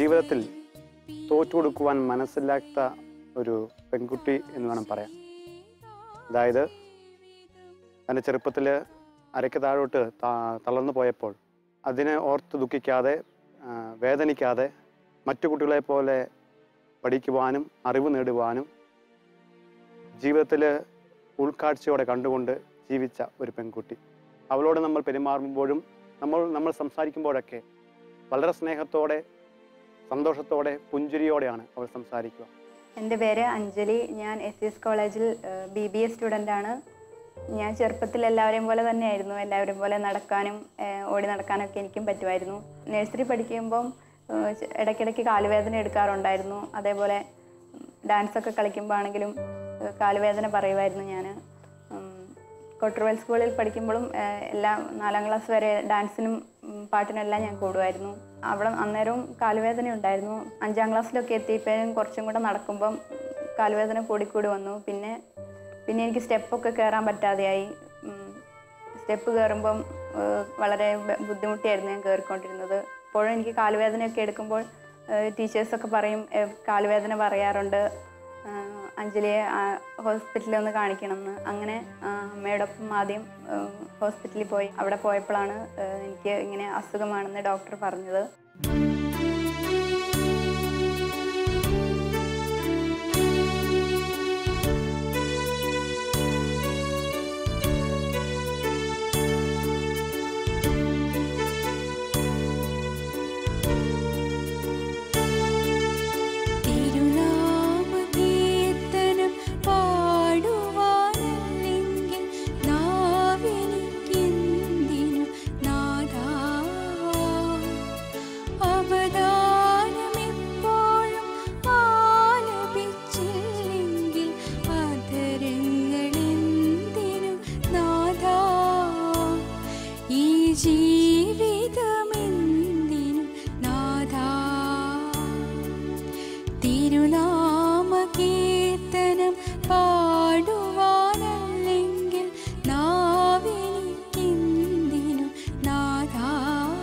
ജീവിതത്തിൽ തോറ്റു കൊടുക്കുവാൻ മനസ്സില്ലാത്ത ഒരു പെൺകുട്ടി എന്ന് വേണം പറയാം അതായത് തൻ്റെ ചെറുപ്പത്തിൽ അരയ്ക്ക് താഴോട്ട് ത- തളർന്നു പോയപ്പോൾ അതിനെ ഓർത്ത് ദുഃഖിക്കാതെ ആ, വേദനിക്കാതെ മറ്റു കുട്ടികളെ പോലെ പഠിക്കുവാനും അറിവ് നേടുവാനും ജീവിതത്തിൽ ഉൾക്കാഴ്ചയോടെ കണ്ടുകൊണ്ട് ജീവിച്ച ഒരു പെൺകുട്ടി അവളോട് നമ്മൾ പെരുമാറുമ്പോഴും നമ്മൾ നമ്മൾ സംസാരിക്കുമ്പോഴൊക്കെ വളരെ സ്നേഹത്തോടെ സന്തോഷത്തോടെ പുഞ്ചിരിയോടെയാണ് അവൾ സംസാരിക്കുക എൻ്റെ പേര് അഞ്ജലി ഞാൻ എസ് എസ് കോളേജിൽ ബി ബി എ സ്റ്റുഡൻ്റ് ആണ് ഞാൻ ചെറുപ്പത്തിൽ എല്ലാവരെയും പോലെ തന്നെയായിരുന്നു എല്ലാവരെയും പോലെ നടക്കാനും ഏഹ്, ഓടി നടക്കാനൊക്കെ എനിക്കും പറ്റുമായിരുന്നു നഴ്സറി പഠിക്കുമ്പം ഏഹ്, ചെ- ഇടയ്ക്കിടയ്ക്ക് കാലുവേദന എടുക്കാറുണ്ടായിരുന്നു അതേപോലെ ഡാൻസൊക്കെ കളിക്കുമ്പോൾ ആണെങ്കിലും ഏഹ്, കാലുവേദന പറയുമായിരുന്നു ഞാൻ കൊട്ടർവെൽ സ്കൂളിൽ പഠിക്കുമ്പോഴും ഏഹ്, എല്ലാ നാലാം ക്ലാസ് വരെ ഡാൻസിനും ഉം, പാട്ടിനും എല്ലാം ഞാൻ കൂടുമായിരുന്നു അവിടെ അന്നേരവും കാലുവേദന ഉണ്ടായിരുന്നു അഞ്ചാം ക്ലാസ്സിലൊക്കെ എത്തിയപ്പോഴും കുറച്ചും കൂടെ നടക്കുമ്പം കാലുവേദന കൂടിക്കൂടി വന്നു പിന്നെ പിന്നെ എനിക്ക് സ്റ്റെപ്പൊക്കെ കയറാൻ പറ്റാതെയായി സ്റ്റെപ്പ് കയറുമ്പം ഏഹ്, വളരെ ബ- ബുദ്ധിമുട്ടിയായിരുന്നു ഞാൻ കയറിക്കൊണ്ടിരുന്നത് ഇപ്പോഴും എനിക്ക് കാലുവേദനയൊക്കെ എടുക്കുമ്പോൾ ടീച്ചേഴ്സൊക്കെ പറയും ഏഹ്, കാലുവേദന പറയാറുണ്ട് ആഹ് അഞ്ജലിയെ ഹോസ്പിറ്റലിൽ ഒന്ന് കാണിക്കണം എന്ന് അങ്ങനെ ആഹ് അമ്മയോടൊപ്പം ആദ്യം ആഹ് ഹോസ്പിറ്റലിൽ പോയി അവിടെ പോയപ്പോഴാണ് ആഹ് എനിക്ക് ഇങ്ങനെ അസുഖമാണെന്ന് ഡോക്ടർ പറഞ്ഞത് തിരുനാമകീർത്തനം പാടുവാനല്ലെങ്കിൽ നാവെനിക്കെന്തിനു നാഥാ അവദാനമെപ്പോഴും ആലപിച്ചില്ലെങ്കിൽ അധരങ്ങളെന്തിനു നാഥാ ഈ ജീവിതമെന്തിനു നാഥാ തിരുനാമകീർത്തനം പാടുവാനല്ലെങ്കിൽ നാവെനിക്കെന്തിനു നാഥാ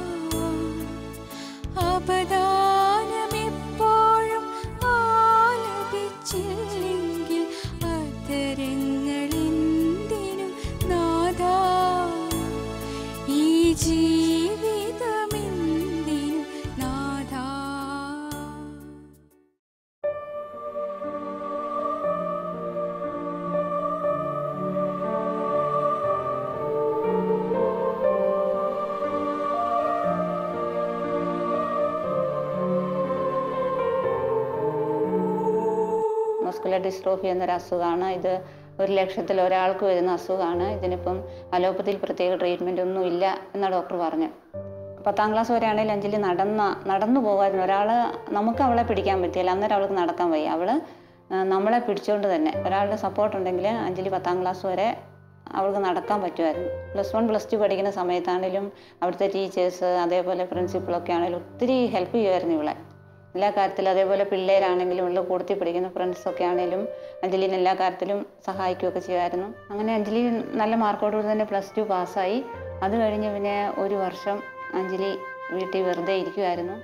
അപദാനമെപ്പോഴും ആലപിച്ചില്ലെങ്കിൽ അത്തരങ്ങളെന്തിനു നാഥാ ഈ ജീവിതമെന്തിനു നാഥാ മസ്കുലർ ഡിസ്ട്രോഫി എന്നൊരു അസുഖമാണ് ഇത് ഒരു ലക്ഷത്തിൽ ഒരാൾക്ക് വരുന്ന അസുഖമാണ് ഇതിനിപ്പം അലോപ്പതിയിൽ പ്രത്യേക ട്രീറ്റ്മെൻ്റ് ഒന്നും ഇല്ല എന്ന ഡോക്ടർ പറഞ്ഞു പത്താം ക്ലാസ് വരെ ആണെങ്കിൽ അഞ്ജലി നടന്ന നടന്നു പോകുമായിരുന്നു ഒരാൾ നമുക്ക് അവളെ പിടിക്കാൻ പറ്റിയില്ല അന്നേരം അവൾക്ക് നടക്കാൻ വയ്യ അവൾ നമ്മളെ പിടിച്ചുകൊണ്ട് തന്നെ ഒരാളുടെ സപ്പോർട്ട് ഉണ്ടെങ്കിൽ അഞ്ജലി പത്താം ക്ലാസ് വരെ അവൾക്ക് നടക്കാൻ പറ്റുമായിരുന്നു പ്ലസ് വൺ പ്ലസ് ടു പഠിക്കുന്ന സമയത്താണെങ്കിലും അവിടുത്തെ ടീച്ചേഴ്സ് അതേപോലെ പ്രിൻസിപ്പളൊക്കെ ആണെങ്കിലും ഒത്തിരി ഹെൽപ്പ് ചെയ്യുമായിരുന്നു ഇവളെ എല്ലാ കാര്യത്തിലും അതേപോലെ പിള്ളേരാണെങ്കിലും ഉള്ള കൂടത്തിൽ പഠിക്കുന്ന ഫ്രണ്ട്സൊക്കെ ആണെങ്കിലും അഞ്ജലിനെ എല്ലാ കാര്യത്തിലും സഹായിക്കുകയൊക്കെ ചെയ്യുമായിരുന്നു അങ്ങനെ അഞ്ജലി നല്ല മാർക്കോടുകൂടി തന്നെ പ്ലസ് ടു പാസ്സായി അത് കഴിഞ്ഞ് പിന്നെ ഒരു വർഷം അഞ്ജലി വീട്ടിൽ വെറുതെ ഇരിക്കുമായിരുന്നു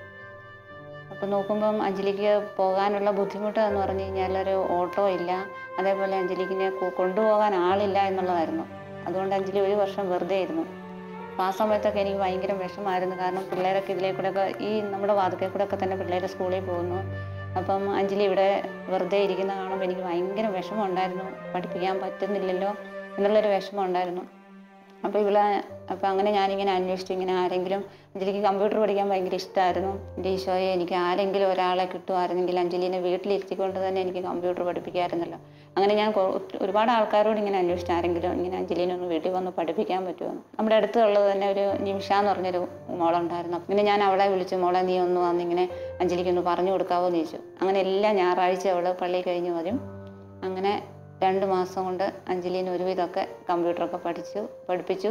അപ്പോൾ നോക്കുമ്പം അഞ്ജലിക്ക് പോകാനുള്ള ബുദ്ധിമുട്ട് എന്ന് പറഞ്ഞു കഴിഞ്ഞാൽ ഒരു ഓട്ടോ ഇല്ല അതേപോലെ അഞ്ജലിക്കിനെ കൊ- കൊണ്ടുപോകാൻ ആളില്ല എന്നുള്ളതായിരുന്നു അതുകൊണ്ട് അഞ്ജലി ഒരു വർഷം വെറുതെ ഇരുന്നു അപ്പോൾ ആ സമയത്തൊക്കെ എനിക്ക് ഭയങ്കര വിഷമായിരുന്നു കാരണം പിള്ളേരൊക്കെ ഇതിലേ കൂടെ ഒക്കെ ഈ നമ്മുടെ വാതിക്കൽ കൂടെ ഒക്കെ തന്നെ പിള്ളേർ സ്കൂളിൽ പോകുന്നു അപ്പം അഞ്ജലി ഇവിടെ വെറുതെ ഇരിക്കുന്ന കാണുമ്പോൾ എനിക്ക് ഭയങ്കര വിഷമമുണ്ടായിരുന്നു പഠിപ്പിക്കാൻ പറ്റുന്നില്ലല്ലോ എന്നുള്ളൊരു വിഷമം ഉണ്ടായിരുന്നു അപ്പോൾ ഇവിടെ അപ്പോൾ അങ്ങനെ ഞാനിങ്ങനെ അന്വേഷിച്ചു ഇങ്ങനെ ആരെങ്കിലും അഞ്ജലിക്ക് കമ്പ്യൂട്ടർ പഠിക്കാൻ ഭയങ്കര ഇഷ്ടമായിരുന്നു എൻ്റെ ഈശോയെ എനിക്ക് ആരെങ്കിലും ഒരാളെ കിട്ടുമായിരുന്നെങ്കിൽ അഞ്ജലിനെ വീട്ടിലിരുത്തിക്കൊണ്ട് തന്നെ എനിക്ക് കമ്പ്യൂട്ടർ പഠിപ്പിക്കാമായിരുന്നല്ലോ അങ്ങനെ ഞാൻ കൊ- ഒത്തിരി- ഒരുപാട് ആൾക്കാരോട് ഇങ്ങനെ അന്വേഷിച്ചു ആരെങ്കിലും ഇങ്ങനെ അഞ്ജലിനെ ഒന്ന് വീട്ടിൽ വന്ന് പഠിപ്പിക്കാൻ പറ്റുമോ നമ്മുടെ അടുത്തുള്ളത് തന്നെ ഒരു നിമിഷ എന്ന് പറഞ്ഞൊരു മോളുണ്ടായിരുന്നു പിന്നെ ഞാൻ അവളെ വിളിച്ചു മോളെ നീ ഒന്ന് വന്നിങ്ങനെ അഞ്ജലിക്ക് ഒന്ന് പറഞ്ഞു കൊടുക്കാവോ എന്ന് ചോദിച്ചു അങ്ങനെ എല്ലാ ഞായറാഴ്ച അവൾ പള്ളി കഴിഞ്ഞ് വരും അങ്ങനെ രണ്ട് മാസം കൊണ്ട് അഞ്ജലിന് ഒരുവിധമൊക്കെ കമ്പ്യൂട്ടറൊക്കെ പഠിച്ചു പഠിപ്പിച്ചു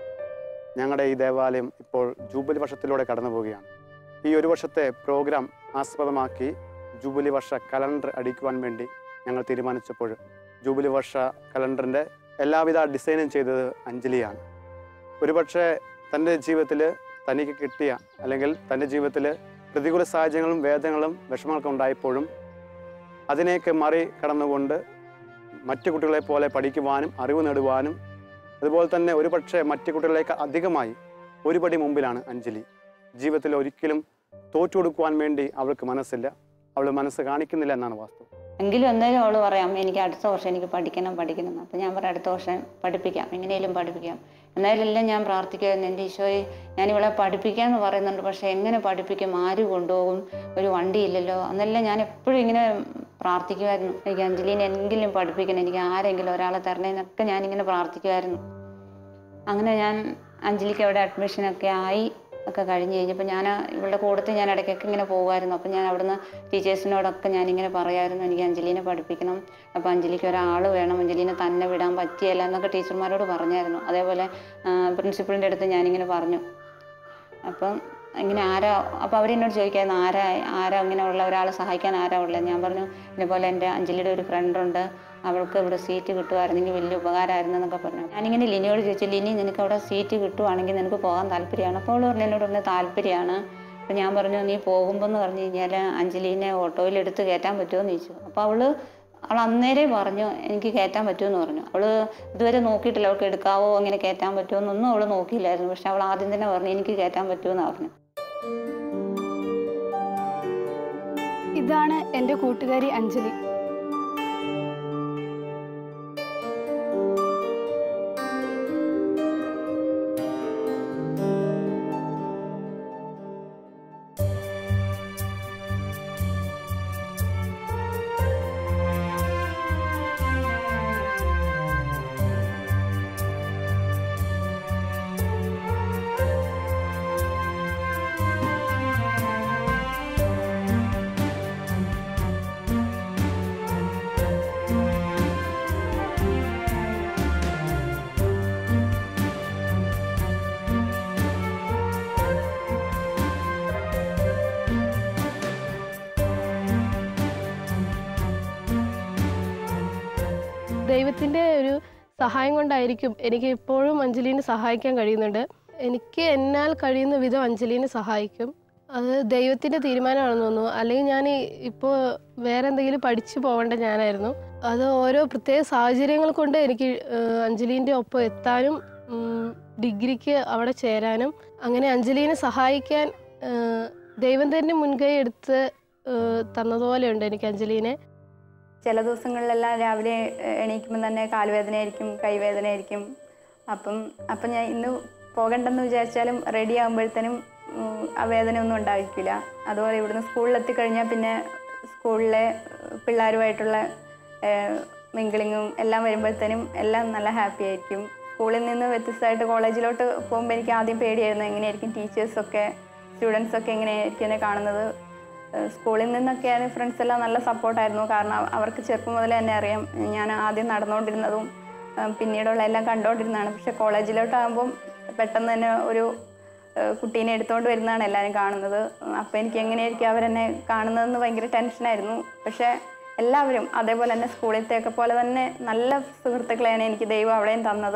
ഞങ്ങളുടെ ഈ ദേവാലയം ഇപ്പോൾ ജൂബിലി വർഷത്തിലൂടെ കടന്നു പോവുകയാണ് ഈ ഒരു വർഷത്തെ പ്രോഗ്രാം ആസ്പദമാക്കി ജൂബിലി വർഷ കലണ്ടർ അടിക്കുവാൻ വേണ്ടി ഞങ്ങൾ തീരുമാനിച്ചപ്പോൾ ജൂബിലി വർഷ കലണ്ടറിൻ്റെ എല്ലാവിധ ഡിസൈനും ചെയ്തത് അഞ്ജലിയാണ് ഒരുപക്ഷെ തൻ്റെ ജീവിതത്തിൽ തനിക്ക് കിട്ടിയ അല്ലെങ്കിൽ തൻ്റെ ജീവിതത്തിൽ പ്രതികൂല സാഹചര്യങ്ങളും വേദനകളും വിഷമങ്ങളൊക്കെ ഉണ്ടായപ്പോഴും അതിനെയൊക്കെ മറി കടന്നുകൊണ്ട് മറ്റു കുട്ടികളെ പോലെ പഠിക്കുവാനും അറിവ് നേടുവാനും അതുപോലെ തന്നെ ഒരുപക്ഷെ മറ്റു കുട്ടികളേക്ക് അധികമായി ഒരുപടി മുമ്പിലാണ് അഞ്ജലി ജീവിതത്തിൽ ഒരിക്കലും തോറ്റു കൊടുക്കുവാൻ വേണ്ടി അവൾക്ക് മനസ്സില്ല അവൾ മനസ്സ് കാണിക്കുന്നില്ല എന്നാണ് വാസ്തവം എങ്കിലും എന്തായാലും അവള് പറയാം എനിക്ക് അടുത്ത വർഷം എനിക്ക് പഠിക്കണം പഠിക്കണം എന്ന് അപ്പം ഞാൻ പറയാം അടുത്ത വർഷം പഠിപ്പിക്കാം എങ്ങനെയും പഠിപ്പിക്കാം എന്നാലും എല്ലാം ഞാൻ പ്രാർത്ഥിക്കുമായിരുന്നു എൻ്റെ ഈശോയെ ഞാൻ ഇവളെ പഠിപ്പിക്കാമെന്ന് പറയുന്നുണ്ട് പക്ഷേ എങ്ങനെ പഠിപ്പിക്കും ആര് കൊണ്ടുപോകും ഒരു വണ്ടി ഇല്ലല്ലോ എന്നെല്ലാം ഞാൻ എപ്പോഴും ഇങ്ങനെ പ്രാർത്ഥിക്കുമായിരുന്നു എനിക്ക് അഞ്ജലീനെ എങ്കിലും പഠിപ്പിക്കണം എനിക്ക് ആരെങ്കിലും ഒരാളെ തരണേന്നൊക്കെ ഞാനിങ്ങനെ പ്രാർത്ഥിക്കുമായിരുന്നു അങ്ങനെ ഞാൻ അഞ്ജലിക്ക് അവിടെ അഡ്മിഷനൊക്കെ ആയി ഒക്കെ കഴിഞ്ഞ് കഴിഞ്ഞപ്പോൾ ഞാൻ ഇവളുടെ കൂടത്തിൽ ഞാൻ ഇടയ്ക്കൊക്കെ ഇങ്ങനെ പോകുമായിരുന്നു അപ്പം ഞാൻ അവിടുന്ന് ടീച്ചേഴ്സിനോടൊക്കെ ഞാനിങ്ങനെ പറയായിരുന്നു എനിക്ക് അഞ്ജലീനെ പഠിപ്പിക്കണം അപ്പോൾ അഞ്ജലിക്ക് ഒരാൾ വേണം അഞ്ജലീനെ തന്നെ വിടാൻ പറ്റിയല്ല എന്നൊക്കെ ടീച്ചർമാരോട് പറഞ്ഞായിരുന്നു അതേപോലെ പ്രിൻസിപ്പളിൻ്റെ അടുത്ത് ഞാനിങ്ങനെ പറഞ്ഞു അപ്പം ഇങ്ങനെ ആരാ അപ്പോൾ അവരെന്നോട് ചോദിക്കായിരുന്നു ആരാ ആരാ ഇങ്ങനെ ഉള്ള ഒരാളെ സഹായിക്കാൻ ആരാ ഉള്ളത് ഞാൻ പറഞ്ഞു ഇതേപോലെ എൻ്റെ അഞ്ജലിയുടെ ഒരു ഫ്രണ്ടുണ്ട് അവൾക്ക് ഇവിടെ സീറ്റ് കിട്ടുമായിരുന്നെങ്കിൽ വലിയ ഉപകാരമായിരുന്നു എന്നൊക്കെ പറഞ്ഞു ഞാനിങ്ങനെ ലിനിയോട് ചോദിച്ചു ലിനി നിനക്ക് അവിടെ സീറ്റ് കിട്ടുവാണെങ്കിൽ നിനക്ക് പോകാൻ താല്പര്യമാണ് അപ്പോൾ അവൾ പറഞ്ഞു എന്നോട് പറഞ്ഞു താല്പര്യമാണ് അപ്പോൾ ഞാൻ പറഞ്ഞു നീ പോകുമ്പോൾ എന്ന് പറഞ്ഞു കഴിഞ്ഞാൽ അഞ്ജലീനെ ഓട്ടോയിൽ എടുത്ത് കയറ്റാൻ പറ്റുമോ എന്ന് ചോദിച്ചു അപ്പോൾ അവൾ അവൾ അന്നേരേ പറഞ്ഞു എനിക്ക് കയറ്റാൻ പറ്റുമെന്ന് പറഞ്ഞു അവൾ ഇതുവരെ നോക്കിയിട്ടില്ല അവൾക്ക് എടുക്കാവോ അങ്ങനെ കയറ്റാൻ പറ്റുമോ എന്നൊന്നും അവൾ നോക്കിയില്ലായിരുന്നു പക്ഷെ അവൾ ആദ്യം തന്നെ പറഞ്ഞു എനിക്ക് കയറ്റാൻ പറ്റുമെന്ന് പറഞ്ഞു ഇതാണ് എൻ്റെ കൂട്ടുകാരി അഞ്ജലി ദൈവത്തിൻ്റെ ഒരു സഹായം കൊണ്ടായിരിക്കും എനിക്ക് ഇപ്പോഴും അഞ്ജലീനെ സഹായിക്കാൻ കഴിയുന്നുണ്ട് എനിക്ക് എന്നാൽ കഴിയുന്ന വിധം അഞ്ജലീനെ സഹായിക്കും അത് ദൈവത്തിൻ്റെ തീരുമാനമാണെന്ന് തോന്നുന്നു അല്ലെങ്കിൽ ഞാൻ ഇപ്പോൾ വേറെ എന്തെങ്കിലും പഠിച്ചു പോകേണ്ട ഞാനായിരുന്നു അത് ഓരോ പ്രത്യേക സാഹചര്യങ്ങൾ കൊണ്ട് എനിക്ക് ഏഹ്, അഞ്ജലീൻ്റെ ഒപ്പം എത്താനും ഉം, ഡിഗ്രിക്ക് അവിടെ ചേരാനും അങ്ങനെ അഞ്ജലീനെ സഹായിക്കാൻ ഏഹ്, ദൈവം തന്നെ മുൻകൈ എടുത്ത് ഏഹ്, തന്നതുപോലെയുണ്ട് എനിക്ക് അഞ്ജലീനെ ചില ദിവസങ്ങളിലെല്ലാം രാവിലെ എ- എണീക്കുമ്പോൾ തന്നെ കാലുവേദനയായിരിക്കും കൈവേദനയായിരിക്കും അപ്പം അപ്പം ഞാൻ ഇന്ന് പോകണ്ടെന്ന് വിചാരിച്ചാലും റെഡി ആകുമ്പോഴത്തേനും ഉം, ആ വേദന ഒന്നും ഉണ്ടായിരിക്കില്ല അതുപോലെ ഇവിടുന്ന് സ്കൂളിലെത്തി കഴിഞ്ഞാൽ പിന്നെ സ്കൂളിലെ പിള്ളേരുമായിട്ടുള്ള മിങ്കിളിങ്ങും എല്ലാം വരുമ്പോഴത്തേനും എല്ലാം നല്ല ഹാപ്പി ആയിരിക്കും സ്കൂളിൽ നിന്ന് വ്യത്യസ്തമായിട്ട് കോളേജിലോട്ട് പോകുമ്പോൾ എനിക്ക് ആദ്യം പേടിയായിരുന്നു എങ്ങനെയായിരിക്കും ടീച്ചേഴ്സൊക്കെ സ്റ്റുഡൻസൊക്കെ എങ്ങനെയായിരിക്കും എന്നെ കാണുന്നത് ഏഹ് സ്കൂളിൽ നിന്നൊക്കെയാണ് ഫ്രണ്ട്സ് എല്ലാം നല്ല സപ്പോർട്ടായിരുന്നു കാരണം അവ- അവർക്ക് ചെറുപ്പം മുതലേ തന്നെ അറിയാം ഞാൻ ആദ്യം നടന്നുകൊണ്ടിരുന്നതും ഏഹ് പിന്നീടുള്ള എല്ലാം കണ്ടുകൊണ്ടിരുന്നതാണ് പക്ഷെ കോളേജിലോട്ടാകുമ്പം പെട്ടെന്ന് തന്നെ ഒരു ഏഹ് കുട്ടീനെ എടുത്തുകൊണ്ട് വരുന്നതാണ് എല്ലാവരും കാണുന്നത് അപ്പോൾ എനിക്ക് എങ്ങനെയായിരിക്കും അവരെന്നെ കാണുന്നതെന്ന് ഭയങ്കര ടെൻഷനായിരുന്നു പക്ഷേ എല്ലാവരും അതേപോലെ തന്നെ സ്കൂളിലത്തെയൊക്കെ പോലെ തന്നെ നല്ല സുഹൃത്തുക്കളെയാണ് എനിക്ക് ദൈവം അവിടെയും തന്നത്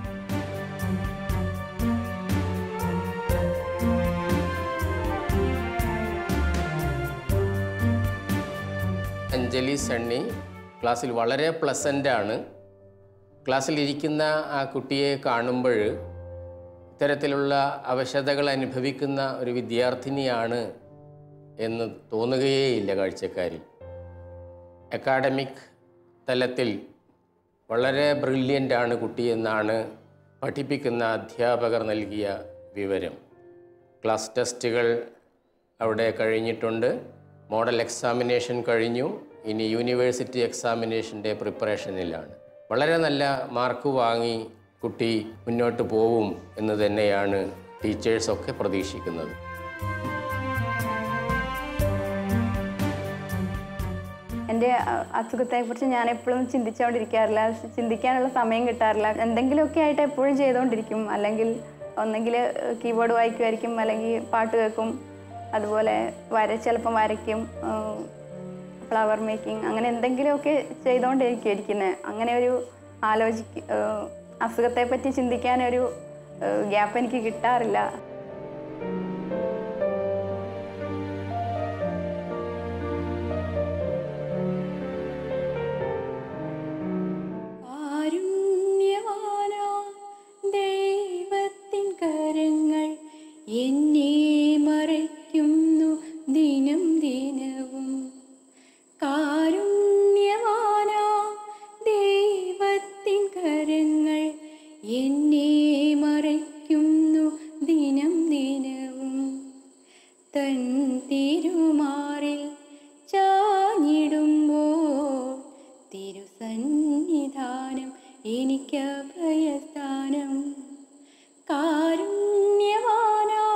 അഞ്ജലി സണ്ണി ക്ലാസ്സിൽ വളരെ പ്ലസൻ്റ് ആണ് ക്ലാസ്സിലിരിക്കുന്ന ആ കുട്ടിയെ കാണുമ്പോൾ ഇത്തരത്തിലുള്ള അവശതകൾ അനുഭവിക്കുന്ന ഒരു വിദ്യാർത്ഥിനിയാണ് എന്ന് തോന്നുകയേയില്ല കാഴ്ചക്കാരിൽ അക്കാഡമിക് തലത്തിൽ വളരെ ബ്രില്യൻ്റ് ആണ് കുട്ടിയെന്നാണ് പഠിപ്പിക്കുന്ന അധ്യാപകർ നൽകിയ വിവരം ക്ലാസ് ടെസ്റ്റുകൾ അവിടെ കഴിഞ്ഞിട്ടുണ്ട് മോഡൽ എക്സാമിനേഷൻ കഴിഞ്ഞു ഇനി യൂണിവേഴ്സിറ്റി എക്സാമിനേഷൻ്റെ പ്രിപ്പറേഷനിലാണ് വളരെ നല്ല മാർക്ക് വാങ്ങി കുട്ടി മുന്നോട്ട് പോവും എന്ന് തന്നെയാണ് ടീച്ചേഴ്സൊക്കെ പ്രതീക്ഷിക്കുന്നത് എൻ്റെ അഹ്, അസുഖത്തെക്കുറിച്ച് ഞാൻ എപ്പോഴും ചിന്തിച്ചുകൊണ്ടിരിക്കാറില്ല ചിന്തിക്കാനുള്ള സമയം കിട്ടാറില്ല എന്തെങ്കിലുമൊക്കെ ആയിട്ട് എപ്പോഴും ചെയ്തുകൊണ്ടിരിക്കും അല്ലെങ്കിൽ ഒന്നെങ്കിൽ കീബോർഡ് വായിക്കുമായിരിക്കും അല്ലെങ്കിൽ പാട്ട് കേൾക്കും അതുപോലെ വര ചിലപ്പം വരയ്ക്കും ഫ്ലവർ മേക്കിംഗ് അങ്ങനെ എന്തെങ്കിലുമൊക്കെ ചെയ്തുകൊണ്ടിരിക്കും ഇരിക്കുന്നത് അങ്ങനെ ഒരു ആലോചിക്ക അസുഖത്തെ പറ്റി ചിന്തിക്കാനൊരു ഗ്യാപ്പ് എനിക്ക് കിട്ടാറില്ല തൻ തിരുമാറിൽ ചാഞ്ഞിടുമ്പോൾ തിരുസന്നിധാനം എനിക്ക് അഭയസ്ഥാനം കാരുണ്യവാനാ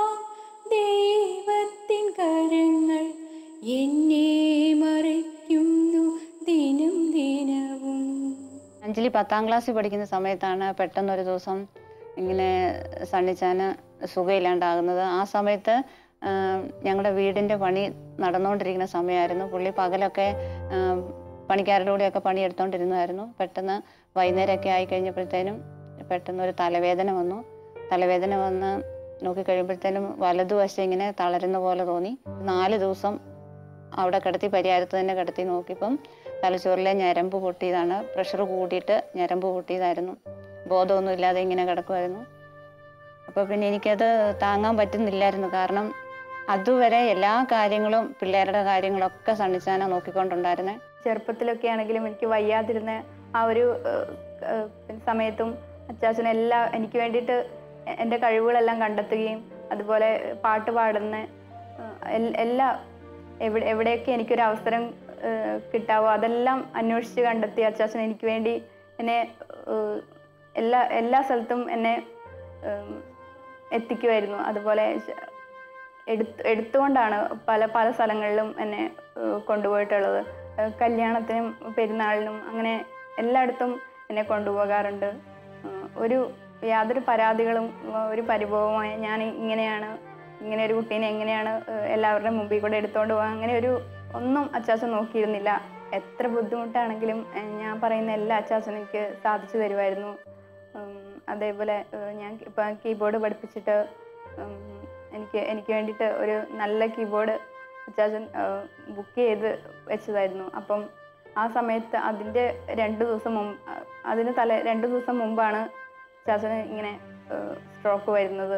ദൈവത്തിൻ കരങ്ങൾ എന്നെ മറയ്ക്കുന്നു ദിനം ദിനവും അഞ്ജലി പത്താം ക്ലാസ്സിൽ പഠിക്കുന്ന സമയത്താണ് പെട്ടെന്നൊരു ദിവസം ഇങ്ങനെ സണ്ണിച്ചാന് സുഖമില്ലാണ്ടാകുന്നത് ആ സമയത്ത് ഞങ്ങളുടെ വീടിൻ്റെ പണി നടന്നുകൊണ്ടിരിക്കുന്ന സമയമായിരുന്നു പുള്ളി പകലൊക്കെ ആ, പണിക്കാരുടെ കൂടെയൊക്കെ പണി എടുത്തുകൊണ്ടിരുന്നതായിരുന്നു പെട്ടെന്ന് വൈകുന്നേരമൊക്കെ ആയി കഴിഞ്ഞപ്പോഴത്തേനും പെട്ടെന്ന് ഒരു തലവേദന വന്നു തലവേദന വന്ന് നോക്കിക്കഴിയുമ്പോഴത്തേനും വലതുവശം ഇങ്ങനെ തളരുന്ന പോലെ തോന്നി നാല് ദിവസം അവിടെ കിടത്തി പരിഹാരത്ത് തന്നെ കിടത്തി നോക്കിയപ്പം തലച്ചോറിലെ ഞരമ്പ് പൊട്ടിയതാണ് പ്രഷർ കൂടിയിട്ട് ഞരമ്പ് പൊട്ടിയതായിരുന്നു ബോധമൊന്നും ഇല്ലാതെ ഇങ്ങനെ കിടക്കുമായിരുന്നു അപ്പോൾ പിന്നെ എനിക്കത് താങ്ങാൻ പറ്റുന്നില്ലായിരുന്നു കാരണം അതുവരെ എല്ലാ കാര്യങ്ങളും പിള്ളേരുടെ കാര്യങ്ങളൊക്കെ സണ്ണിച്ചാന നോക്കിക്കൊണ്ടുണ്ടായിരുന്നേ ചെറുപ്പത്തിലൊക്കെ ആണെങ്കിലും എനിക്ക് വയ്യാതിരുന്ന ആ ഒരു ഏഹ്, ഏഹ്, പിന്നെ സമയത്തും അച്ചാച്ചൻ എല്ലാ എനിക്ക് വേണ്ടിയിട്ട് എ- എൻ്റെ കഴിവുകളെല്ലാം കണ്ടെത്തുകയും അതുപോലെ പാട്ട് പാടുന്ന ഏഹ്, എൽ- എല്ലാ എവിടെ എവിടെയൊക്കെ എനിക്കൊരു അവസരം ഏഹ്, കിട്ടാവോ അതെല്ലാം അന്വേഷിച്ച് കണ്ടെത്തി അച്ചാച്ചൻ എനിക്ക് വേണ്ടി എന്നെ ഏഹ്, എല്ലാ എല്ലാ സ്ഥലത്തും എന്നെ ഏഹ്, എത്തിക്കുമായിരുന്നു അതുപോലെ ശ- എടുത്ത് എടുത്തുകൊണ്ടാണ് പല പല സ്ഥലങ്ങളിലും എന്നെ ഏഹ് കൊണ്ടുപോയിട്ടുള്ളത് ഏഹ് കല്യാണത്തിനും പെരുന്നാളിനും അങ്ങനെ എല്ലായിടത്തും എന്നെ കൊണ്ടുപോകാറുണ്ട് ഏഹ് ഒരു യാതൊരു പരാതികളും ഏഹ് ഒരു പരിഭവമായി ഞാൻ ഇങ്ങനെയാണ് ഇങ്ങനെ ഒരു കുട്ടീനെ എങ്ങനെയാണ് ഏഹ് എല്ലാവരുടെയും മുമ്പിൽ കൂടെ എടുത്തുകൊണ്ട് പോകാൻ അങ്ങനെ ഒരു ഒന്നും അച്ചാച്ചൻ നോക്കിയിരുന്നില്ല എത്ര ബുദ്ധിമുട്ടാണെങ്കിലും ഏഹ് ഞാൻ പറയുന്ന എല്ലാ അച്ചാച്ചനും എനിക്ക് സാധിച്ചു തരുമായിരുന്നു ഉം, അതേപോലെ ഏഹ് ഞാൻ ഇപ്പം കീബോർഡ് പഠിപ്പിച്ചിട്ട് ഉം, എനിക്ക് എനിക്ക് വേണ്ടിയിട്ട് ഒരു നല്ല കീബോർഡ് അച്ചാച്ചൻ ബുക്ക് ചെയ്ത് വെച്ചതായിരുന്നു അപ്പം ആ സമയത്ത് അതിൻ്റെ രണ്ട് ദിവസം മുമ്പ് അതിന് തല രണ്ട് ദിവസം മുമ്പാണ് അച്ചാച്ചന് ഇങ്ങനെ സ്ട്രോക്ക് വരുന്നത്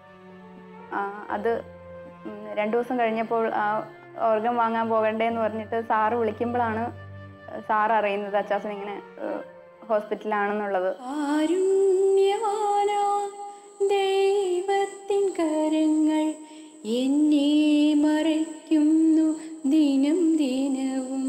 ആ, അത് ഉം, രണ്ട് ദിവസം കഴിഞ്ഞപ്പോൾ ആ ഓർഗൻ വാങ്ങാൻ പോകണ്ടേന്ന് പറഞ്ഞിട്ട് സാറ് വിളിക്കുമ്പോഴാണ് സാറ് അറിയുന്നത് അച്ചാച്ചൻ ഇങ്ങനെ ഹോസ്പിറ്റലാണെന്നുള്ളത് കാരുണ്യവാനാ ദൈവത്തിൻ കരങ്ങൾ എന്നെ മറയ്ക്കുന്നു ദിനം ദിനവും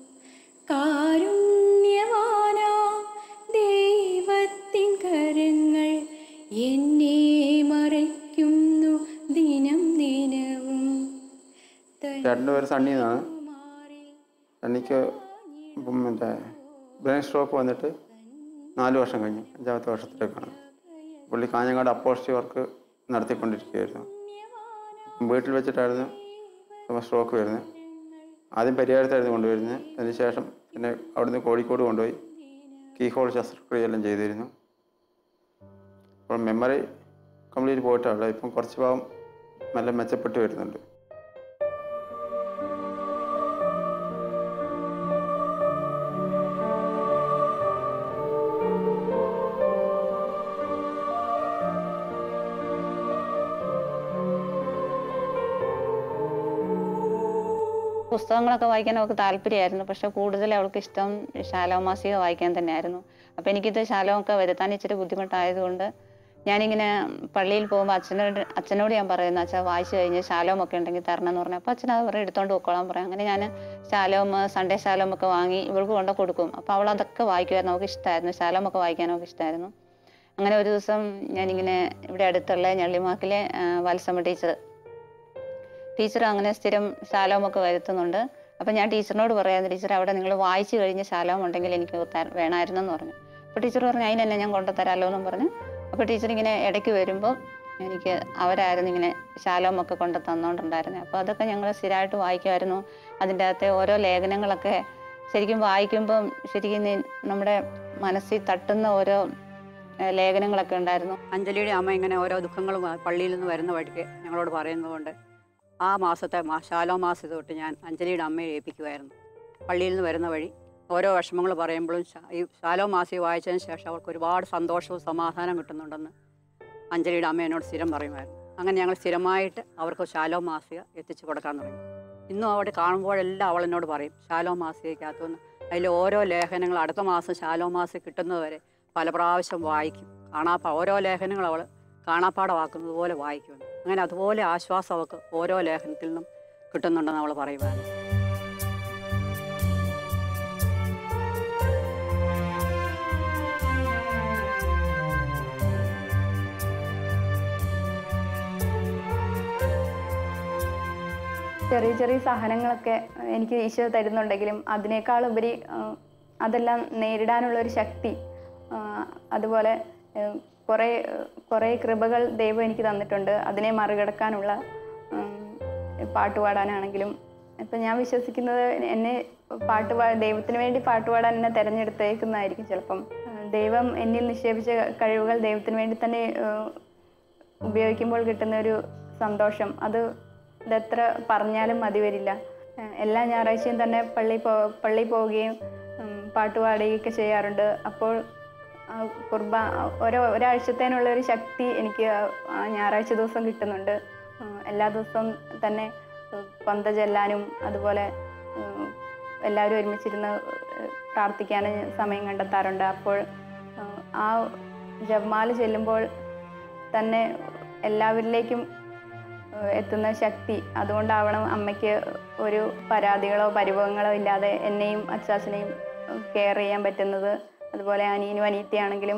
കാരുണ്യവാനാ ദൈവത്തിൻ കരങ്ങൾ എന്നെ മറയ്ക്കുന്നു ദിനം ദിനവും ചേട്ടൻ്റെ പേര് സണ്ണി എന്നാണ് മാറിൽ സണ്ണിക്ക് ഇപ്പം മറ്റേ ബ്രെയിൻ സ്ട്രോക്ക് വന്നിട്ട് നാല് വർഷം കഴിഞ്ഞു അഞ്ചാമത്തെ വർഷത്തിലേക്കാണ് പുള്ളി കാഞ്ഞങ്ങാട് അപ്പോസ്റ്റി വർക്ക് നടത്തിക്കൊണ്ടിരിക്കുകയായിരുന്നു വീട്ടിൽ വെച്ചിട്ടായിരുന്നു സ്ട്രോക്ക് വരുന്നത് ആദ്യം പരിഹാരത്തായിരുന്നു കൊണ്ടുവരുന്നത് അതിനുശേഷം പിന്നെ അവിടുന്ന് കോഴിക്കോട് കൊണ്ടുപോയി കീ ഹോൾ ശസ്ത്രക്രിയ എല്ലാം ചെയ്തിരുന്നു അപ്പോൾ മെമ്മറി കംപ്ലീറ്റ് പോയിട്ടാണ് ഇപ്പം കുറച്ച് ഭാഗം നല്ല മെച്ചപ്പെട്ട് വരുന്നുണ്ട് പുസ്തകങ്ങളൊക്കെ വായിക്കാൻ അവൾക്ക് താല്പര്യമായിരുന്നു പക്ഷെ കൂടുതൽ അവൾക്ക് ഇഷ്ടം ശാലോമാസിക വായിക്കാൻ തന്നെയായിരുന്നു അപ്പം എനിക്കിത് ശാലമൊക്കെ വരുത്താൻ ഇച്ചിരി ബുദ്ധിമുട്ടായതുകൊണ്ട് ഞാനിങ്ങനെ പള്ളിയിൽ പോകുമ്പോൾ അച്ഛനോട് അച്ഛനോട് ഞാൻ പറയുന്നു അച്ഛാ വായിച്ചു കഴിഞ്ഞ് ശാലോമൊക്കെ ഉണ്ടെങ്കിൽ തരണം എന്ന് പറഞ്ഞു അപ്പോൾ അച്ഛൻ അത് പറയും എടുത്തോണ്ട് പോയിക്കോളാൻ പറയും അങ്ങനെ ഞാൻ ശാലോം സൺഡേ ശാലോമൊക്കെ വാങ്ങി ഇവൾക്ക് കൊണ്ട് കൊടുക്കും അപ്പോൾ അവൾ അതൊക്കെ വായിക്കുമായിരുന്നു അവൾക്ക് ഇഷ്ടമായിരുന്നു ശാലോമൊക്കെ വായിക്കാൻ അവൾക്ക് ഇഷ്ടമായിരുന്നു അങ്ങനെ ഒരു ദിവസം ഞാനിങ്ങനെ ഇവിടെ അടുത്തുള്ള ഞള്ളിമാക്കിലെ ആ, വത്സമ്മ ടീച്ചർ ടീച്ചർ അങ്ങനെ സ്ഥിരം ശാലോമൊക്കെ വരുത്തുന്നുണ്ട് അപ്പം ഞാൻ ടീച്ചറിനോട് പറയായിരുന്നു ടീച്ചർ അവിടെ നിങ്ങൾ വായിച്ചു കഴിഞ്ഞ് ശാലോം ഉണ്ടെങ്കിൽ എനിക്ക് ത- വേണമായിരുന്നെന്ന് പറഞ്ഞു അപ്പോൾ ടീച്ചർ പറഞ്ഞു അതിന് തന്നെ ഞാൻ കൊണ്ടുതരാമല്ലോ എന്നും പറഞ്ഞു അപ്പോൾ ടീച്ചർ ഇങ്ങനെ ഇടയ്ക്ക് വരുമ്പോൾ എനിക്ക് അവരായിരുന്നു ഇങ്ങനെ ശാലോമൊക്കെ കൊണ്ട് തന്നുകൊണ്ടുണ്ടായിരുന്നത് അപ്പോൾ അതൊക്കെ ഞങ്ങൾ സ്ഥിരമായിട്ട് വായിക്കുമായിരുന്നു അതിൻ്റെ അകത്തെ ഓരോ ലേഖനങ്ങളൊക്കെ ശരിക്കും വായിക്കുമ്പം ശരിക്കും നി- നമ്മുടെ മനസ്സിൽ തട്ടുന്ന ഓരോ ഏഹ്, ലേഖനങ്ങളൊക്കെ ഉണ്ടായിരുന്നു അഞ്ജലിയുടെ അമ്മ ഇങ്ങനെ ഓരോ ദുഃഖങ്ങളും ആ പള്ളിയിൽ നിന്ന് വരുന്ന വഴിക്ക് ഞങ്ങളോട് പറയുന്നതുകൊണ്ട് ആ മാസത്തെ മാ ശാലോ മാസത്തെ തൊട്ട് ഞാൻ അഞ്ജലിയുടെ അമ്മയെ ഏൽപ്പിക്കുമായിരുന്നു പള്ളിയിൽ നിന്ന് വരുന്ന വഴി ഓരോ വിഷമങ്ങൾ പറയുമ്പോഴും ശ- ഈ ശാലോ മാസി വായിച്ചതിന് ശേഷം അവൾക്ക് ഒരുപാട് സന്തോഷവും സമാധാനം കിട്ടുന്നുണ്ടെന്ന് അഞ്ജലിയുടെ അമ്മ എന്നോട് സ്ഥിരം പറയുമായിരുന്നു അങ്ങനെ ഞങ്ങൾ സ്ഥിരമായിട്ട് അവർക്ക് ശാലോ മാസിക എത്തിച്ചു കൊടുക്കാൻ തുടങ്ങി ഇന്നും അവിടെ കാണുമ്പോഴെല്ലാം അവൾ എന്നോട് പറയും ശാലോ മാസികയ്ക്കകത്തുനിന്ന് അതിൽ ഓരോ ലേഖനങ്ങൾ അടുത്ത മാസം ശാലോ മാസിക കിട്ടുന്നതുവരെ പല പ്രാവശ്യം വായിക്കും കാണാപ്പാ ഓരോ ലേഖനങ്ങൾ അവൾ കാണാപ്പാടമാക്കുന്നത് പോലെ വായിക്കുമെന്ന് അങ്ങനെ അതുപോലെ ആശ്വാസം അവൾക്ക് ഓരോ ലേഖനത്തിൽ നിന്നും കിട്ടുന്നുണ്ടെന്ന് അവൾ പറയുവായിരുന്നു ചെറിയ ചെറിയ സഹനങ്ങളൊക്കെ എനിക്ക് ഈശോ തരുന്നുണ്ടെങ്കിലും അതിനേക്കാൾ ഉപരി ആ, അതെല്ലാം നേരിടാനുള്ള ഒരു ശക്തി ആ, അതുപോലെ ഏഹ്, കുറേ കുറേ കൃപകൾ ദൈവം എനിക്ക് തന്നിട്ടുണ്ട് അതിനെ മറികടക്കാനുള്ള ഉം, പാട്ട് പാടാനാണെങ്കിലും ഇപ്പം ഞാൻ വിശ്വസിക്കുന്നത് എന്നെ പാട്ട് പാ ദൈവത്തിന് വേണ്ടി പാട്ട് പാടാൻ എന്നെ തിരഞ്ഞെടുത്തേക്കുന്നതായിരിക്കും ചിലപ്പം ആ, ദൈവം എന്നിൽ നിക്ഷേപിച്ച കഴിവുകൾ ദൈവത്തിന് വേണ്ടി തന്നെ ഏഹ്, ഉപയോഗിക്കുമ്പോൾ കിട്ടുന്ന ഒരു സന്തോഷം അത് ഇതെത്ര പറഞ്ഞാലും മതി വരില്ല ഏഹ് എല്ലാ ഞായറാഴ്ചയും തന്നെ പള്ളി പോ പള്ളി പോവുകയും ഉം, പാട്ട് പാടുകയൊക്കെ ചെയ്യാറുണ്ട് അപ്പോൾ ആ കുർബാ ഓരോ ഒരാഴ്ചത്തേനുള്ള ഒരു ശക്തി എനിക്ക് ആ- ആ ഞായറാഴ്ച ദിവസം കിട്ടുന്നുണ്ട് ഉം, എല്ലാ ദിവസവും തന്നെ ഉം, കൊന്ത ചെല്ലാനും അതുപോലെ ഉം, എല്ലാവരും ഒരുമിച്ചിരുന്ന് ഏഹ്, പ്രാർത്ഥിക്കാനും സമയം കണ്ടെത്താറുണ്ട് അപ്പോൾ ഉം, ആ ജപമാല ചെല്ലുമ്പോൾ തന്നെ എല്ലാവരിലേക്കും ഏഹ് എത്തുന്ന ശക്തി അതുകൊണ്ടാവണം അമ്മയ്ക്ക് ഒരു പരാതികളോ പരിഭവങ്ങളോ ഇല്ലാതെ എന്നെയും അച്ചാച്ചനെയും കെയർ ചെയ്യാൻ പറ്റുന്നത് അതുപോലെ അനിയനും അനിയത്തിയാണെങ്കിലും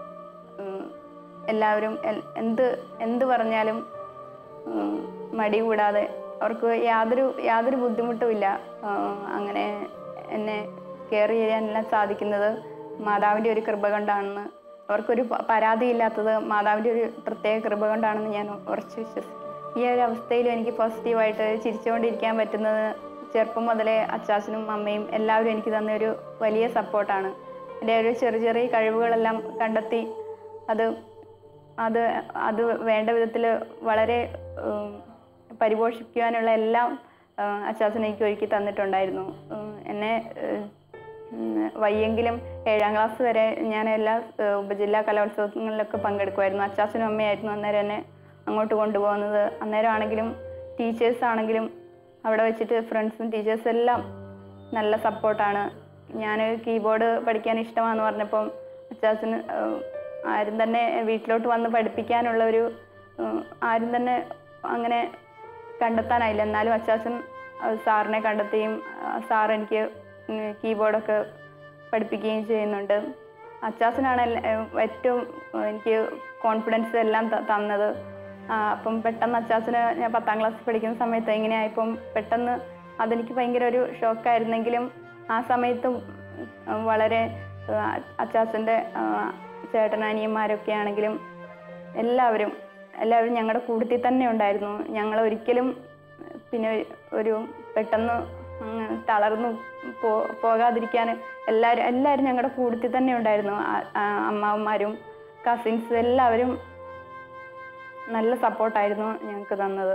ഉം, എല്ലാവരും എൽ- എന്ത് എന്ത് പറഞ്ഞാലും ഉം, മടി കൂടാതെ അവർക്ക് യാതൊരു യാതൊരു ബുദ്ധിമുട്ടും ഇല്ല ഉം, അങ്ങനെ എന്നെ കെയർ ചെയ്യാനെല്ലാം സാധിക്കുന്നത് മാതാവിൻ്റെ ഒരു കൃപ കൊണ്ടാണെന്ന് അവർക്കൊരു പ- പരാതിയില്ലാത്തത് മാതാവിൻ്റെ ഒരു പ്രത്യേക കൃപ കൊണ്ടാണെന്ന് ഞാൻ ഉറച്ചു വിശ്വസിക്കുന്നു ഈ ഒരു അവസ്ഥയിലും എനിക്ക് പോസിറ്റീവായിട്ട് ചിരിച്ചുകൊണ്ടിരിക്കാൻ പറ്റുന്നത് ചെറുപ്പം മുതലേ അച്ചാച്ചനും അമ്മയും എല്ലാവരും എനിക്ക് തന്ന ഒരു വലിയ സപ്പോർട്ടാണ് എൻ്റെ ഒരു ചെറിയ ചെറിയ കഴിവുകളെല്ലാം കണ്ടെത്തി അത് അത് അത് വേണ്ട വിധത്തിൽ വളരെ ഉം, പരിപോഷിപ്പിക്കുവാനുള്ള എല്ലാം ഉം, അച്ചാച്ചൻ എനിക്ക് ഒരുക്കി തന്നിട്ടുണ്ടായിരുന്നു ഉം, എന്നെ ഉം, ഉം, വയ്യെങ്കിലും ഏഴാം ക്ലാസ് വരെ ഞാൻ എല്ലാ ഏഹ്, ഉപജില്ലാ കലോത്സവങ്ങളിലൊക്കെ പങ്കെടുക്കുമായിരുന്നു അച്ചാച്ചനും അമ്മയായിരുന്നു അന്നേരം എന്നെ അങ്ങോട്ട് കൊണ്ടുപോകുന്നത് അന്നേരം ആണെങ്കിലും ടീച്ചേഴ്സ് ആണെങ്കിലും അവിടെ വെച്ചിട്ട് ഫ്രണ്ട്സും ടീച്ചേഴ്സും എല്ലാം നല്ല സപ്പോർട്ടാണ് ഞാൻ കീബോർഡ് പഠിക്കാൻ ഇഷ്ടമാണെന്ന് പറഞ്ഞപ്പം അച്ചാച്ചന് ഏഹ്, ആരും തന്നെ വീട്ടിലോട്ട് വന്ന് പഠിപ്പിക്കാനുള്ള ഒരു ഏഹ്, ആരും തന്നെ അങ്ങനെ കണ്ടെത്താനായില്ല എന്നാലും അച്ചാച്ചൻ ഏഹ്, സാറിനെ കണ്ടെത്തുകയും ആ, സാർ എനിക്ക് ഉം, കീബോർഡൊക്കെ പഠിപ്പിക്കുകയും ചെയ്യുന്നുണ്ട് അച്ചാച്ചനാണ് എല്ലാ- ഏഹ്, ഏറ്റവും ഏഹ്, എനിക്ക് കോൺഫിഡൻസ് എല്ലാം ത- തന്നത് ആ, അപ്പം പെട്ടെന്ന് അച്ചാച്ചന് ഞാൻ പത്താം ക്ലാസ്സിൽ പഠിക്കുന്ന സമയത്ത് എങ്ങനെയായപ്പം പെട്ടെന്ന് അതെനിക്ക് ഭയങ്കര ഒരു ഷോക്കായിരുന്നെങ്കിലും ആ സമയത്തും ഉം, വളരെ ആ, അച്ചാച്ചൻ്റെ ആ, ചേട്ടനനിയന്മാരൊക്കെ ആണെങ്കിലും എല്ലാവരും എല്ലാവരും ഞങ്ങളുടെ കൂട്ടത്തിൽ തന്നെ ഉണ്ടായിരുന്നു ഞങ്ങൾ ഒരിക്കലും പിന്നെ ഒരു പെട്ടെന്ന് അങ്ങ് തളർന്നു പോ പോകാതിരിക്കാൻ എല്ലാവരും എല്ലാവരും ഞങ്ങളുടെ കൂട്ടത്തിൽ തന്നെ ഉണ്ടായിരുന്നു ആ- ആ അമ്മാവന്മാരും കസിൻസ് എല്ലാവരും നല്ല സപ്പോർട്ടായിരുന്നു ഞങ്ങൾക്ക് തന്നത്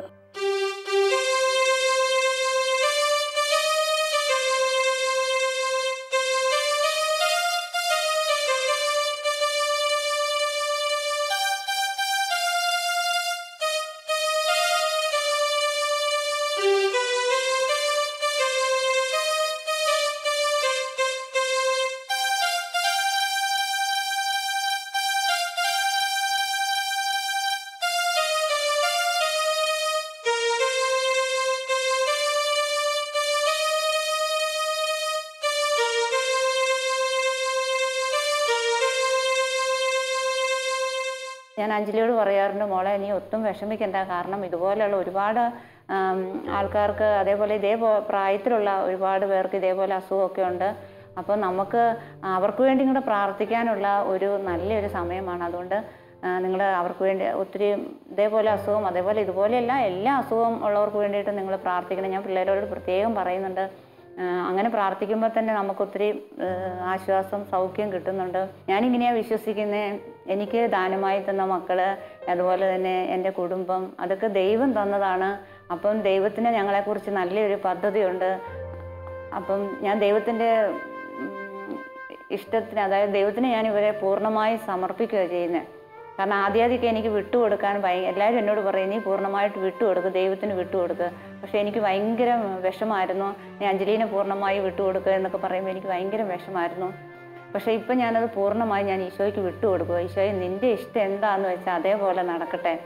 ഞാൻ അഞ്ജലിയോട് പറയാറുണ്ട് മോളെ നീ ഒട്ടും വിഷമിക്കണ്ട കാരണം ഇതുപോലെയുള്ള ഒരുപാട് ആം, ആൾക്കാർക്ക് അതേപോലെ ഇതേ പോ- പ്രായത്തിലുള്ള ഒരുപാട് പേർക്ക് ഇതേപോലെ അസുഖമൊക്കെ ഉണ്ട് അപ്പോൾ നമുക്ക് അവർക്ക് വേണ്ടി കൂടെ പ്രാർത്ഥിക്കാനുള്ള ഒരു നല്ലൊരു സമയമാണ് അതുകൊണ്ട് നിങ്ങൾ അവർക്ക് വേണ്ടി ഒത്തിരി ഇതേപോലെ അസുഖം അതേപോലെ ഇതുപോലെയല്ല എല്ലാ അസുഖം ഉള്ളവർക്ക് വേണ്ടിയിട്ട് നിങ്ങൾ പ്രാർത്ഥിക്കണം ഞാൻ പിള്ളേരോട് പ്രത്യേകം പറയുന്നുണ്ട് ആ, അങ്ങനെ പ്രാർത്ഥിക്കുമ്പോൾ തന്നെ നമുക്കൊത്തിരി ആ, ആശ്വാസം സൗഖ്യം കിട്ടുന്നുണ്ട് ഞാനിങ്ങനെയാണ് വിശ്വസിക്കുന്നത് എനിക്ക് ദാനമായി തന്ന മക്കള് അതുപോലെ തന്നെ എൻ്റെ കുടുംബം അതൊക്കെ ദൈവം തന്നതാണ് അപ്പം ദൈവത്തിന് ഞങ്ങളെക്കുറിച്ച് നല്ലൊരു പദ്ധതിയുണ്ട് അപ്പം ഞാൻ ദൈവത്തിൻ്റെ ഉം, ഇഷ്ടത്തിന് അതായത് ദൈവത്തിന് ഞാൻ ഇവരെ പൂർണ്ണമായി സമർപ്പിക്കുക ചെയ്യുന്നത് കാരണം ആദ്യാദ്യമൊക്കെ എനിക്ക് വിട്ടുകൊടുക്കാൻ ഭയ എല്ലാവരും എന്നോട് പറയും നീ പൂർണ്ണമായിട്ട് വിട്ടുകൊടുക്കുക ദൈവത്തിന് വിട്ടുകൊടുക്കുക പക്ഷേ എനിക്ക് ഭയങ്കര വിഷമായിരുന്നു നീ അഞ്ജലീനെ പൂർണ്ണമായി വിട്ടുകൊടുക്കുക എന്നൊക്കെ പറയുമ്പോൾ എനിക്ക് ഭയങ്കര വിഷമായിരുന്നു പക്ഷേ ഇപ്പം ഞാനത് പൂർണ്ണമായി ഞാൻ ഈശോയ്ക്ക് വിട്ടുകൊടുക്കുക ഈശോയെ നിൻ്റെ ഇഷ്ടം എന്താണെന്ന് വെച്ചാൽ അതേപോലെ നടക്കട്ടെ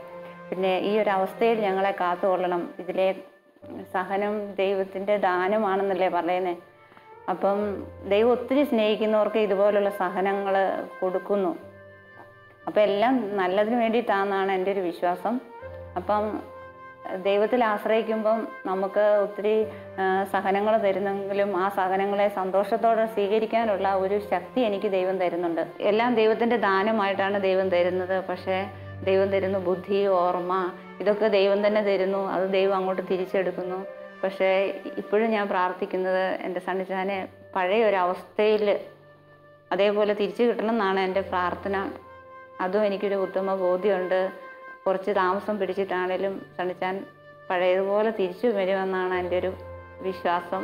പിന്നെ ഈ ഒരു അവസ്ഥയിൽ ഞങ്ങളെ കാത്തുകൊള്ളണം ഇതിലെ സഹനം ദൈവത്തിൻ്റെ ദാനമാണെന്നല്ലേ പറയുന്നത് അപ്പം ദൈവം ഒത്തിരി സ്നേഹിക്കുന്നവർക്ക് ഇതുപോലുള്ള സഹനങ്ങൾ കൊടുക്കുന്നു അപ്പം എല്ലാം നല്ലതിന് വേണ്ടിയിട്ടാണെന്നാണ് എൻ്റെ ഒരു വിശ്വാസം അപ്പം ദൈവത്തിൽ ആശ്രയിക്കുമ്പം നമുക്ക് ഒത്തിരി സഹനങ്ങൾ തരുന്നെങ്കിലും ആ സഹനങ്ങളെ സന്തോഷത്തോടെ സ്വീകരിക്കാനുള്ള ഒരു ശക്തി എനിക്ക് ദൈവം തരുന്നുണ്ട് എല്ലാം ദൈവത്തിൻ്റെ ദാനമായിട്ടാണ് ദൈവം തരുന്നത് പക്ഷേ ദൈവം തരുന്നു ബുദ്ധി ഓർമ്മ ഇതൊക്കെ ദൈവം തന്നെ തരുന്നു അത് ദൈവം അങ്ങോട്ട് തിരിച്ചെടുക്കുന്നു പക്ഷേ ഇപ്പോഴും ഞാൻ പ്രാർത്ഥിക്കുന്നത് എൻ്റെ സണ്ണിച്ചാനെ പഴയ ഒരു അവസ്ഥയിൽ അതേപോലെ തിരിച്ചു കിട്ടണം എന്നാണ് എൻ്റെ പ്രാർത്ഥന അതും എനിക്കൊരു ഉത്തമ ബോധ്യമുണ്ട് കുറച്ച് താമസം പിടിച്ചിട്ടാണേലും സണ്ണിച്ചാൻ പഴയതുപോലെ തിരിച്ചു വരുമെന്നാണ് എൻ്റെ ഒരു വിശ്വാസം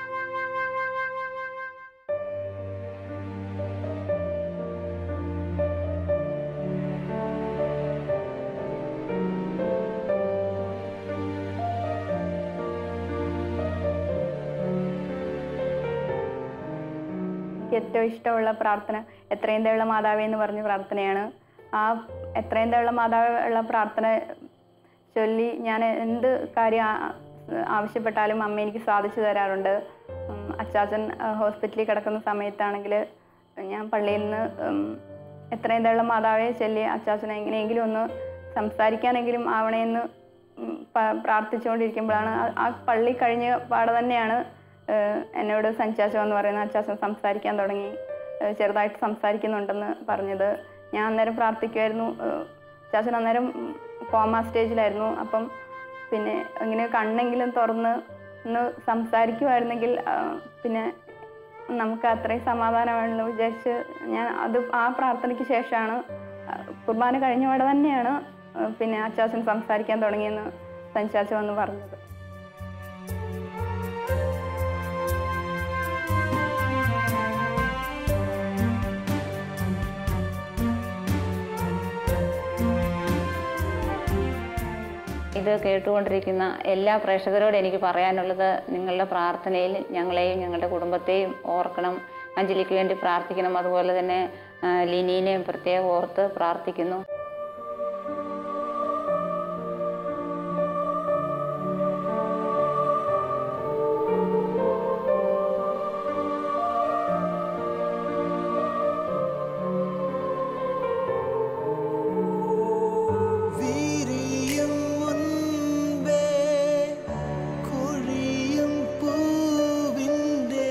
എനിക്ക് ഏറ്റവും ഇഷ്ടമുള്ള പ്രാർത്ഥന എത്രയും ദയുള്ള മാതാവേ എന്ന് പറഞ്ഞ പ്രാർത്ഥനയാണ് ആ എത്രയും ദയുള്ള മാതാവ് ഉള്ള പ്രാർത്ഥന ചൊല്ലി ഞാൻ എന്ത് കാര്യം ആ- ആവശ്യപ്പെട്ടാലും അമ്മ എനിക്ക് സാധിച്ചു തരാറുണ്ട് ഉം, അച്ചാച്ചൻ ആ, ഹോസ്പിറ്റലിൽ കിടക്കുന്ന സമയത്താണെങ്കിൽ ഞാൻ പള്ളിയിൽ നിന്ന് ഉം, എത്രയും ദയുള്ള മാതാവെ ചൊല്ലി അച്ചാച്ചനെ എങ്ങനെയെങ്കിലും ഒന്ന് സംസാരിക്കാനെങ്കിലും ആവണേന്ന് ഉം, പ- പ്രാർത്ഥിച്ചുകൊണ്ടിരിക്കുമ്പോഴാണ് ആ- ആ പള്ളി കഴിഞ്ഞ പാടെ തന്നെയാണ് ഏഹ് എന്നോട് സഞ്ചാച്ചോ എന്ന് പറയുന്ന അച്ചാച്ചൻ സംസാരിക്കാൻ തുടങ്ങി ഏഹ് ചെറുതായിട്ട് സംസാരിക്കുന്നുണ്ടെന്ന് പറഞ്ഞത് ഞാൻ അന്നേരം പ്രാർത്ഥിക്കുമായിരുന്നു ഏഹ് അച്ചാച്ചൻ അന്നേരം കോമ സ്റ്റേജിലായിരുന്നു അപ്പം പിന്നെ ഇങ്ങനെ കണ്ണെങ്കിലും തുറന്ന് ഒന്ന് സംസാരിക്കുമായിരുന്നെങ്കിൽ ആ, പിന്നെ നമുക്ക് അത്രയും സമാധാനമാണല്ലോ വിചാരിച്ച് ഞാൻ അത് ആ പ്രാർത്ഥനയ്ക്ക് ശേഷമാണ് ആ, കുർബാന കഴിഞ്ഞ പാടെ തന്നെയാണ് ആ, പിന്നെ അച്ചാച്ചൻ സംസാരിക്കാൻ തുടങ്ങിയെന്ന് സഞ്ചാച്ച വന്ന് പറഞ്ഞത് ഇത് കേട്ടുകൊണ്ടിരിക്കുന്ന എല്ലാ പ്രേക്ഷകരോടും എനിക്ക് പറയാനുള്ളത് നിങ്ങളുടെ പ്രാർത്ഥനയിൽ ഞങ്ങളെയും ഞങ്ങളുടെ കുടുംബത്തെയും ഓർക്കണം അഞ്ജലിക്ക് വേണ്ടി പ്രാർത്ഥിക്കണം അതുപോലെ തന്നെ ആ, ലിനീനെയും പ്രത്യേകം ഓർത്ത് പ്രാർത്ഥിക്കുന്നു വിരിയും മുൻപേ കൊഴിയും പൂവിൻ്റെ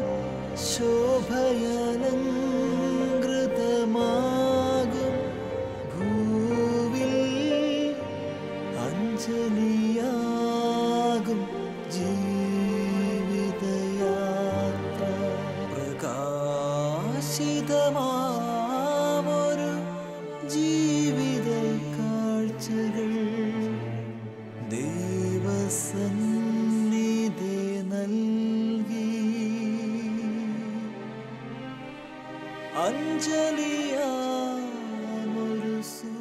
ശോഭയലങ്കൃതമാകും ഭൂവിൽ അഞ്ജലിയാകും ജീവിതയാത്ര പ്രകാശിതമാമൊരു ജീവിത കാഴ്ചകൾ ദൈവസന്നിധി നൽകി അഞ്ജലിയാമൊരു സു